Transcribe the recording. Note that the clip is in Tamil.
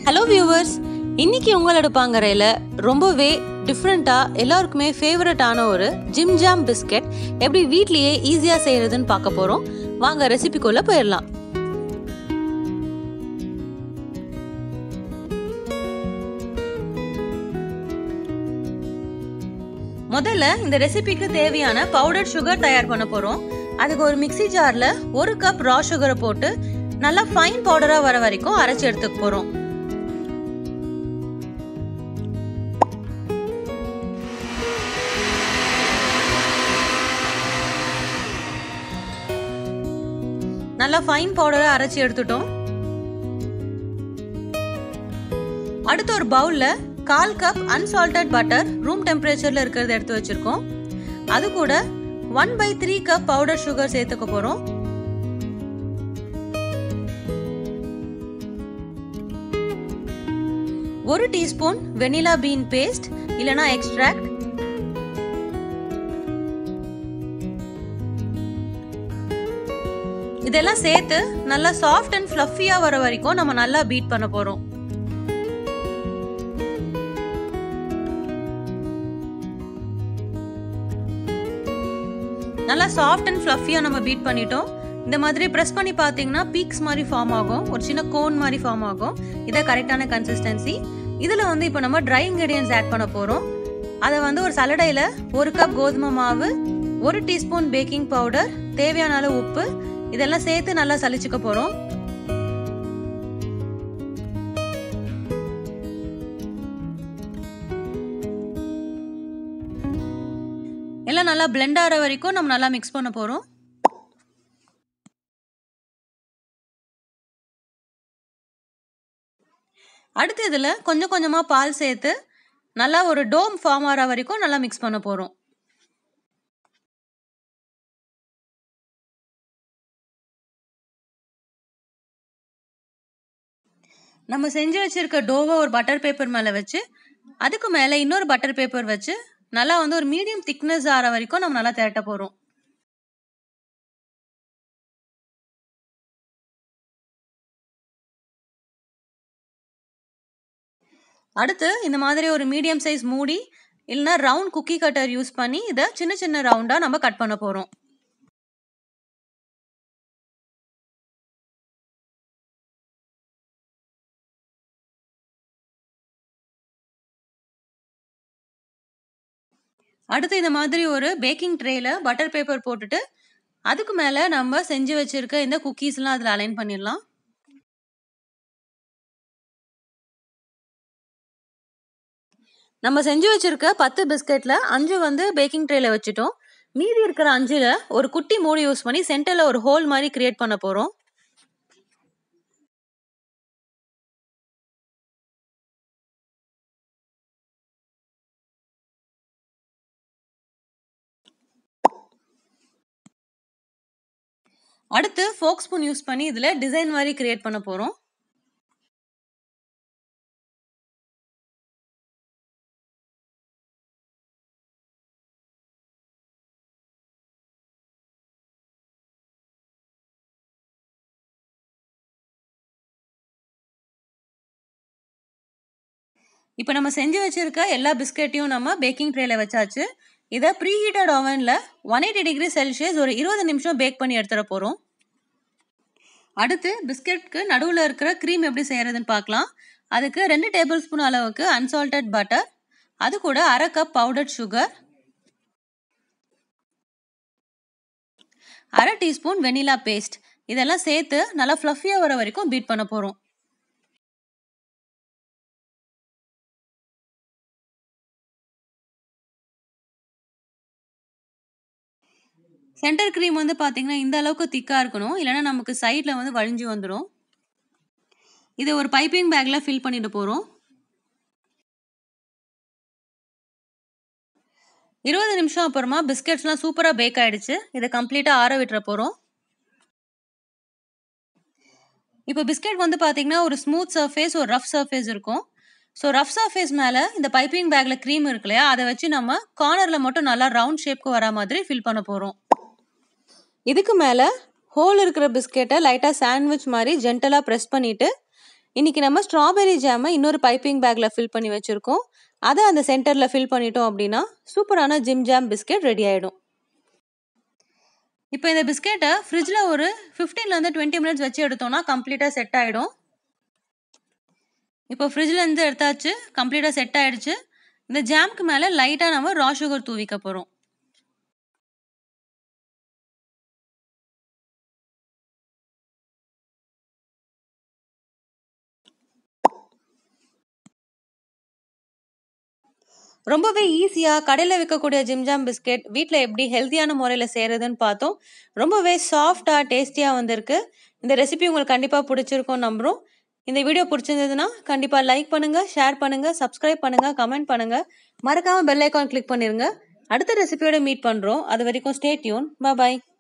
ஹலோ வியூவர்ஸ் இன்னைக்கு உங்களோட பாங்கரையில் ரொம்பவே டிஃப்ரெண்ட்டாக எல்லாருக்குமே ஃபேவரட்டான ஒரு ஜிம் ஜாம் பிஸ்கெட் எப்படி வீட்லேயே ஈஸியாக செய்கிறதுன்னு பார்க்க போகிறோம் வாங்க ரெசிபிக்குள்ளே போயிடலாம் முதல்ல இந்த ரெசிபிக்கு தேவையான பவுடர் சுகர் தயார் பண்ண போகிறோம் அதுக்கு ஒரு மிக்ஸி ஜாரில் ஒரு கப் ரா சுகரை போட்டு நல்லா ஃபைன் பவுடராக வர வரைக்கும் அரைச்சி எடுத்துக்க போகிறோம் நல்லா ஃபைன் பவுடரை அரைச்சி எடுத்துட்டோம் அடுத்து ஒரு பவுல்ல கால் கப் அன்சால்டட் பட்டர் ரூம் டெம்பரேச்சர்ல இருக்கிறத எடுத்து வச்சிருக்கோம் அது கூட one by three cup powder sugar சேர்த்துக்க போறோம் ஒரு டீஸ்பூன் வெனிலா பீன் பேஸ்ட் இல்லனா எக்ஸ்ட்ராக்ட் இதெல்லாம் சேர்த்து நல்லா சாஃப்ட் அண்ட் ஃப்ளஃபியா வர வரைக்கும் நம்ம நல்லா பீட் பண்ண போறோம் நல்லா சாஃப்ட் அண்ட் ஃப்ளஃபியா நம்ம பீட் பண்ணிட்டோம் இந்த மாதிரி ப்ரெஸ் பண்ணி பார்த்தீங்கன்னா பீக்ஸ் மாதிரி ஃபார்ம் ஆகும் ஒரு சின்ன கோன் மாதிரி ஃபார்ம் ஆகும் இதை கரெக்டான கன்சிஸ்டன்சி இதில் வந்து இப்போ நம்ம ட்ரை இன்க்ரீடியன்ஸ் ஆட் பண்ண போகிறோம் அதை வந்து ஒரு சலடையில் ஒரு கப் கோதுமை மாவு ஒரு டீஸ்பூன் பேக்கிங் பவுடர் தேவையான அளவு உப்பு இதெல்லாம் சேர்த்து நல்லா சலிச்சுக்க போகிறோம் எல்லாம் நல்லா பிளெண்ட் ஆகிற வரைக்கும் நம்ம நல்லா மிக்ஸ் பண்ண போகிறோம் அடுத்து இதில் கொஞ்சம் கொஞ்சமாக பால் சேர்த்து நல்லா ஒரு டோம் ஃபார்ம் ஆகிற வரைக்கும் நல்லா மிக்ஸ் பண்ண போகிறோம் நம்ம செஞ்சு வச்சிருக்க டோவை ஒரு பட்டர் பேப்பர் மேலே வச்சு அதுக்கு மேலே இன்னொரு பட்டர் பேப்பர் வச்சு நல்லா வந்து ஒரு மீடியம் திக்னஸ் ஆகிற வரைக்கும் நம்ம நல்லா திரட்ட போகிறோம் அடுத்து இந்த மாதிரி ஒரு மீடியம் சைஸ் மூடி இல்லைனா ரவுண்ட் குக்கி கட்டர் யூஸ் பண்ணி இதை சின்ன சின்ன ரவுண்டாக நம்ம கட் பண்ண போகிறோம் அடுத்து இந்த மாதிரி ஒரு பேக்கிங் ட்ரேல பட்டர் பேப்பர் போட்டுட்டு அதுக்கு மேலே நம்ம செஞ்சு வச்சிருக்க இந்த குக்கீஸ்லாம் அதில் அலைன் பண்ணிடலாம் நம்ம செஞ்சு வச்சிருக்க பத்து பிஸ்கெட்ல அஞ்சு வந்து பேக்கிங் ட்ரேல வச்சுட்டோம் மீதி இருக்கிற அஞ்சுல ஒரு குட்டி மூடி யூஸ் பண்ணி சென்டர்ல ஒரு ஹோல் மாதிரி கிரியேட் பண்ண போறோம் அடுத்து ஃபோக் ஸ்பூன் யூஸ் பண்ணி இதில் டிசைன் மாதிரி கிரியேட் பண்ண போகிறோம் இப்போ நம்ம செஞ்சு வச்சிருக்க எல்லா பிஸ்கெட்டையும் நம்ம பேக்கிங் ட்ரேல வச்சாச்சு இதை ப்ரீ ஹீட்டட் ஓவனில் ஒன் எயிட்டி டிகிரி செல்சியஸ் ஒரு இருபது நிமிஷம் பேக் பண்ணி எடுத்துட போகிறோம் அடுத்து பிஸ்கெட்க்கு நடுவில் இருக்கிற க்ரீம் எப்படி செய்கிறதுன்னு பார்க்கலாம் அதுக்கு ரெண்டு டேபிள் ஸ்பூன் அளவுக்கு அன்சால்டட் பட்டர் அது கூட அரை கப் பவுடர் சுகர் அரை டீஸ்பூன் வெனிலா பேஸ்ட் இதெல்லாம் சேர்த்து நல்லா ஃப்ளஃபியாக வர வரைக்கும் பீட் பண்ண போகிறோம் சென்டர் க்ரீம் வந்து பார்த்தீங்கன்னா இந்த அளவுக்கு திக்காக இருக்கணும் இல்லைனா நமக்கு சைடில் வந்து வழிஞ்சு வந்துடும் இதை ஒரு பைப்பிங் பேக்கில் ஃபில் பண்ணிட்டு போகிறோம் இருபது நிமிஷம் அப்புறமா பிஸ்கெட்ஸ்லாம் சூப்பராக பேக் ஆகிடுச்சு இதை கம்ப்ளீட்டாக ஆற விட்டுற போகிறோம் இப்போ பிஸ்கெட் வந்து பார்த்தீங்கன்னா ஒரு ஸ்மூத் சர்ஃபேஸ் ஒரு ரஃப் சர்ஃபேஸ் இருக்கும் ஸோ ரஃப் சர்ஃபேஸ் மேலே இந்த பைப்பிங் பேக்கில் க்ரீம் இருக்கு இல்லையா அதை வச்சு நம்ம கார்னரில் மட்டும் நல்லா ரவுண்ட் ஷேப்க்கு வர மாதிரி ஃபில் பண்ண போகிறோம் இதுக்கு மேலே ஹோல் இருக்கிற பிஸ்கெட்டை லைட்டாக சாண்ட்விச் மாதிரி ஜென்டலாக ப்ரெஸ் பண்ணிவிட்டு இன்றைக்கி நம்ம ஸ்ட்ராபெரி ஜாமை இன்னொரு பைப்பிங் பேக்கில் ஃபில் பண்ணி வச்சுருக்கோம் அதை அந்த சென்டரில் ஃபில் பண்ணிட்டோம் அப்படின்னா சூப்பரான ஜிம் ஜாம் பிஸ்கெட் ரெடி ஆகிடும் இப்போ இந்த பிஸ்கெட்டை ஃப்ரிட்ஜில் ஒரு ஃபிஃப்டீன்லேருந்து டுவெண்ட்டி மினிட்ஸ் வச்சு எடுத்தோம்னா கம்ப்ளீட்டாக செட் ஆகிடும் இப்போ ஃப்ரிட்ஜ்லேருந்து எடுத்தாச்சு கம்ப்ளீட்டாக செட் ஆகிடுச்சு இந்த ஜாம்க்கு மேலே லைட்டாக நம்ம ரா சுகர் தூவிக்க போகிறோம் ரொம்பவே ஈஸியாக கடையில் விற்கக்கூடிய ஜிம்ஜாம் பிஸ்கெட் வீட்டில் எப்படி ஹெல்த்தியான முறையில் செய்கிறதுன்னு பார்த்தோம் ரொம்பவே சாஃப்டாக டேஸ்டியாக வந்திருக்கு இந்த ரெசிபி உங்களுக்கு கண்டிப்பாக பிடிச்சிருக்கும் நம்புகிறோம் இந்த வீடியோ பிடிச்சிருந்ததுன்னா கண்டிப்பாக லைக் பண்ணுங்கள் ஷேர் பண்ணுங்கள் சப்ஸ்கிரைப் பண்ணுங்கள் கமெண்ட் பண்ணுங்கள் மறக்காமல் பெல் ஐக்கான் கிளிக் பண்ணிடுங்க அடுத்த ரெசிபியோட மீட் பண்ணுறோம் அது வரைக்கும் ஸ்டே டியூன் பாய்